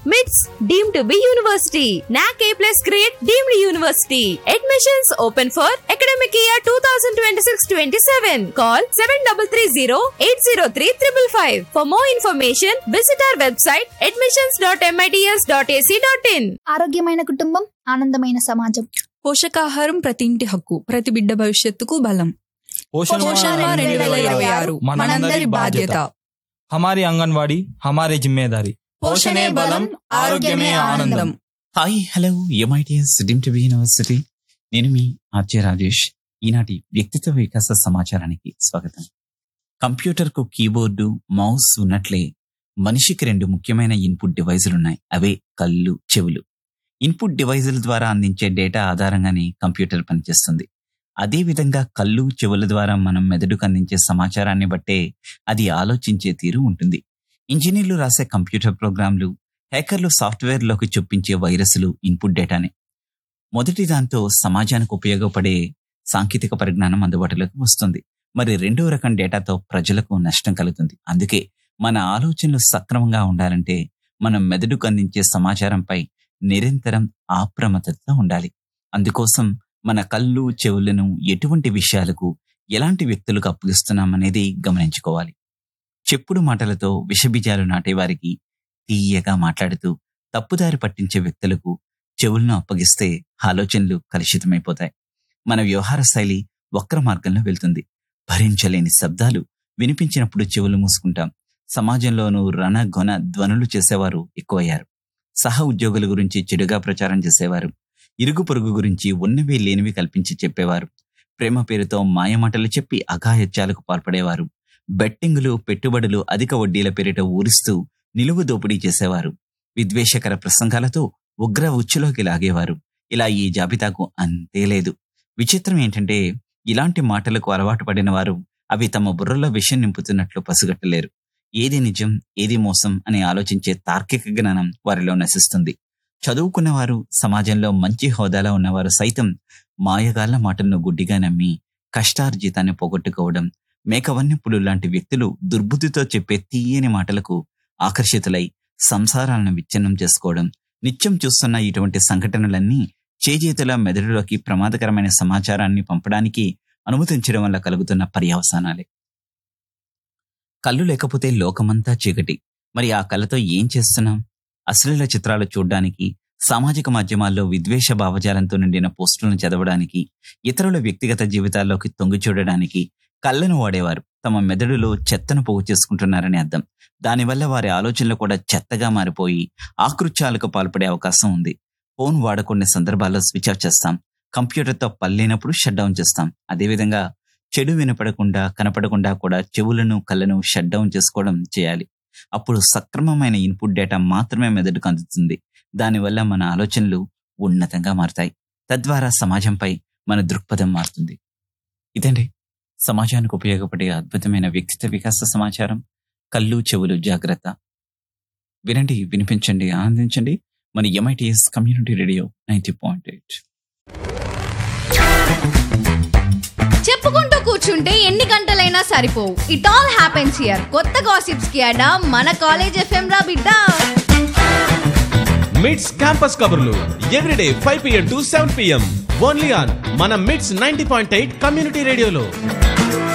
మిట్స్ deem to be university NAAC A plus grade deemed university admissions open for academic year two thousand twenty six twenty seven call seven double three zero eight zero three triple five for more information visit our website admissions dot MITS dot AC dot in ఆరోగ్యమైన కుటుంబం ఆనందమైన సమాజం పోషకాహారం ప్రతి ఇంటి హక్కు ప్రతి బిడ్డ భవిష్యత్తుకు బలం पोषण పోషణ माह రెండు వేల ఇరవై ఆరు మనందరి బాధ్యత हमारी आंगनवाड़ी हमारी जिम्मेदारी పోషణే బలం ఆరోగ్యమే ఆనందం hi hello MITS deemed to be university నేను మీ ఆర్జే రాజేష్ ఈనాటి వ్యక్తిత్వ వికాస సమాచారానికి స్వాగతం కంప్యూటర్కు కీబోర్డు మౌస్ ఉన్నట్లే మనిషికి రెండు ముఖ్యమైన ఇన్పుట్ డివైజులు ఉన్నాయి అవే కళ్ళు చెవులు ఇన్పుట్ డివైజుల ద్వారా అందించే డేటా ఆధారంగానే కంప్యూటర్ పనిచేస్తుంది అదే విధంగా కళ్ళు చెవుల ద్వారా మనం మెదడుకు అందించే సమాచారాన్ని బట్టే అది ఆలోచించే తీరు ఉంటుంది ఇంజనీర్లు రాసే కంప్యూటర్ ప్రోగ్రాంలు హ్యాకర్లు సాఫ్ట్వేర్లోకి చొప్పించే వైరస్లు ఇన్పుట్ డేటానే మొదటి దాంతో సమాజానికి ఉపయోగపడే సాంకేతిక పరిజ్ఞానం అందుబాటులోకి వస్తుంది మరి రెండో రకం డేటాతో ప్రజలకు నష్టం కలుగుతుంది అందుకే మన ఆలోచనలు సక్రమంగా ఉండాలంటే మనం మెదడుకు అందించే సమాచారంపై నిరంతరం అప్రమత్తత ఉండాలి అందుకోసం మన కళ్ళు చెవులను ఎటువంటి విషయాలకు ఎలాంటి వ్యక్తులకు అప్పగిస్తున్నామనేది గమనించుకోవాలి చెప్పుడు మాటలతో విషబీజాలు నాటేవారికి తీయగా మాట్లాడుతూ తప్పుదారి పట్టించే వ్యక్తులకు చెవులను అప్పగిస్తే ఆలోచనలు కలుషితమైపోతాయి మన వ్యవహార శైలి వక్ర మార్గంలో వెళ్తుంది భరించలేని శబ్దాలు వినిపించినప్పుడు చెవులు మూసుకుంటాం సమాజంలోనూ రణ గొన ధ్వనులు చేసేవారు ఎక్కువయ్యారు సహ ఉద్యోగుల గురించి చెడుగా ప్రచారం చేసేవారు ఇరుగు పొరుగు గురించి ఉన్నవి లేనివి కల్పించి చెప్పేవారు ప్రేమ పేరుతో మాయమాటలు చెప్పి అఘాయత్యాలకు పాల్పడేవారు బెట్టింగులు పెట్టుబడులు అధిక వడ్డీల పేరిట ఊరిస్తూ నిలువు దోపిడీ చేసేవారు విద్వేషకర ప్రసంగాలతో ఉగ్ర ఉచ్చులోకి లాగేవారు ఇలా ఈ జాబితాకు అంతే లేదు విచిత్రం ఏంటంటే ఇలాంటి మాటలకు అలవాటు పడిన వారు అవి తమ బుర్రలో విషయం నింపుతున్నట్లు పసిగట్టలేరు ఏది నిజం ఏది మోసం అని ఆలోచించే తార్కిక జ్ఞానం వారిలో నశిస్తుంది చదువుకున్న వారు సమాజంలో మంచి హోదాలో ఉన్నవారు సైతం మాయగాళ్ల మాటలను గుడ్డిగా నమ్మి కష్టార్జితాన్ని పోగొట్టుకోవడం మేకవన్యపులు లాంటి వ్యక్తులు దుర్బుద్ధితో చెప్పే తీయని మాటలకు ఆకర్షితులై సంసారాలను విచ్ఛిన్నం చేసుకోవడం నిత్యం చూస్తున్న ఇటువంటి సంఘటనలన్నీ చేజేతుల మెదడులోకి ప్రమాదకరమైన సమాచారాన్ని పంపడానికి అనుమతించడం వల్ల కలుగుతున్న పర్యవసానాలే కళ్ళు లేకపోతే లోకమంతా చీకటి మరి ఆ కళ్ళతో ఏం చేస్తున్నాం అశ్లీల చిత్రాలు చూడడానికి సామాజిక మాధ్యమాల్లో విద్వేష భావజాలంతో నిండిన పోస్టులను చదవడానికి ఇతరుల వ్యక్తిగత జీవితాల్లోకి తొంగి చూడడానికి కళ్ళను వాడేవారు తమ మెదడులో చెత్తను పోగు చేసుకుంటున్నారని అర్థం దానివల్ల వారి ఆలోచనలు కూడా చెత్తగా మారిపోయి ఆకృత్యాలకు పాల్పడే అవకాశం ఉంది ఫోన్ వాడకుండా సందర్భాల్లో స్విచ్ ఆఫ్ చేస్తాం కంప్యూటర్తో పల్లేనప్పుడు షట్ డౌన్ చేస్తాం అదేవిధంగా చెడు వినపడకుండా కనపడకుండా కూడా చెవులను కళ్ళను షట్ డౌన్ చేసుకోవడం చేయాలి అప్పుడు సక్రమమైన ఇన్పుట్ డేటా మాత్రమే మెదడుకు అందుతుంది దానివల్ల మన ఆలోచనలు ఉన్నతంగా మారుతాయి తద్వారా సమాజంపై మన దృక్పథం మారుతుంది ఇదండి సమాజానికి ఉపయోగపడే అద్భుతమైన వ్యక్తిత్వ వికాస సమాచారం కళ్ళు చెవులు జాగ్రత్త వినండి వినిపించండి ఆనందించండి మన MITS community radio ninety point eight చెప్పుకుంటూ కూర్చుంటే ఎన్ని గంటలైనా సరిపోవు ఇట్ ఆల్ హ్యాపెన్స్ హియర్ కొత్త గాసిప్స్ కి అడా మన కాలేజ్ ఎఫ్ఎం రా బిడ్డ మిడ్స్ క్యాంపస్ కబుర్లు everyday five PM to seven PM only on మన MITS ninety point eight community రేడియోలో